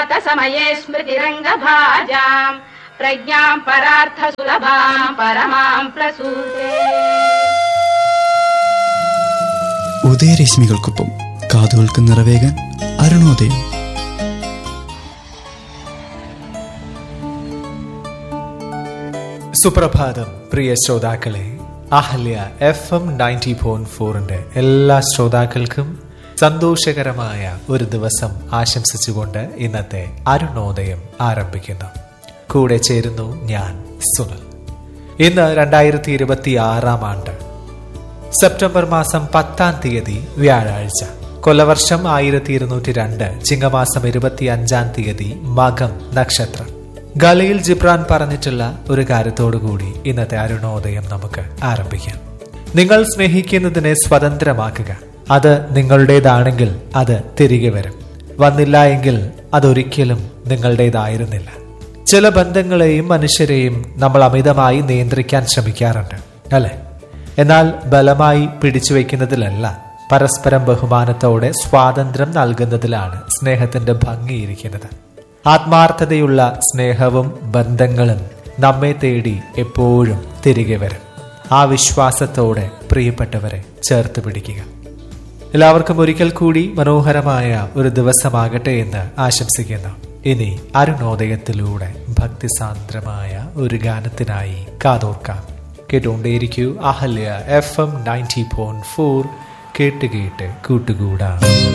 प्रभातसमये स्मृतिरङ्गभाजाम् प्रज्ञाम् परार्थसुलभाम् परमाम् प्रसूते ഉദയരശ്മികൾക്കൊപ്പം കാതുകൾക്ക് നിറവേകാൻ അരുണോദയം സുപ്രഭാതം പ്രിയ ശ്രോതാക്കളെ അഹല്യ എഫ് എം നയൻറ്റി പോയിന്റ് ഫോറിന്റെ എല്ലാ ശ്രോതാക്കൾക്കും സന്തോഷകരമായ ഒരു ദിവസം ആശംസിച്ചുകൊണ്ട് ഇന്നത്തെ അരുണോദയം ആരംഭിക്കുന്നു കൂടെ ചേരുന്നു ഞാൻ സുനൽ ഇന്ന് രണ്ടായിരത്തി ഇരുപത്തി ആറാം ആണ്ട് സെപ്റ്റംബർ മാസം പത്താം തീയതി വ്യാഴാഴ്ച കൊല്ലവർഷം ആയിരത്തി ഇരുന്നൂറ്റി രണ്ട് ചിങ്ങമാസം ഇരുപത്തി അഞ്ചാം തീയതി മകം നക്ഷത്രം ഗലയിൽ ജിബ്രാൻ പറഞ്ഞിട്ടുള്ള ഒരു കാര്യത്തോടുകൂടി ഇന്നത്തെ അരുണോദയം നമുക്ക് ആരംഭിക്കാം നിങ്ങൾ സ്നേഹിക്കുന്നതിനെ സ്വതന്ത്രമാക്കുക അത് നിങ്ങളുടേതാണെങ്കിൽ അത് തിരികെ വരും വന്നില്ല എങ്കിൽ അതൊരിക്കലും നിങ്ങളുടേതായിരുന്നില്ല ചില ബന്ധങ്ങളെയും മനുഷ്യരെയും നമ്മൾ അമിതമായി നിയന്ത്രിക്കാൻ ശ്രമിക്കാറുണ്ട് അല്ലെ എന്നാൽ ബലമായി പിടിച്ചു വയ്ക്കുന്നതിലല്ല പരസ്പരം ബഹുമാനത്തോടെ സ്വാതന്ത്ര്യം നൽകുന്നതിലാണ് സ്നേഹത്തിന്റെ ഭംഗിയിരിക്കുന്നത് ആത്മാർത്ഥതയുള്ള സ്നേഹവും ബന്ധങ്ങളും നമ്മെ തേടി എപ്പോഴും തിരികെ വരും ആ വിശ്വാസത്തോടെ പ്രിയപ്പെട്ടവരെ ചേർത്ത് പിടിക്കുക എല്ലാവർക്കും ഒരിക്കൽ കൂടി മനോഹരമായ ഒരു ദിവസമാകട്ടെ എന്ന് ആശംസിക്കുന്നു ഇനി അരുണോദയത്തിലൂടെ ഭക്തിസാന്ദ്രമായ ഒരു ഗാനത്തിനായി കാതോർക്കാം കേട്ടുകൊണ്ടേയിരിക്കൂ Ahalya FM ninety point four ഫോർ കേട്ട് കേട്ട് കൂട്ടുകൂടാം